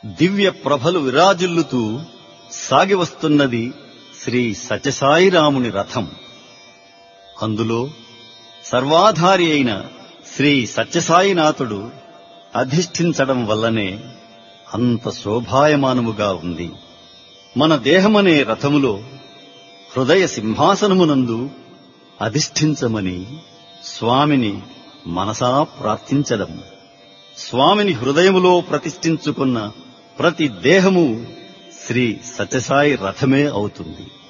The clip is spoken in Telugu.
దివ్య ప్రభలు విరాజిల్లుతూ సాగి వస్తున్నది శ్రీ సత్యసాయిరాముని రథం అందులో సర్వాధారి అయిన శ్రీ సత్యసాయినాథుడు అధిష్ఠించడం వల్లనే అంత శోభాయమానముగా ఉంది మన దేహమనే రథములో హృదయ సింహాసనమునందు అధిష్ఠించమని స్వామిని మనసా ప్రార్థించడం స్వామిని హృదయములో ప్రతిష్ఠించుకున్న ప్రతి దేహము శ్రీ సత్యసాయి రథమే అవుతుంది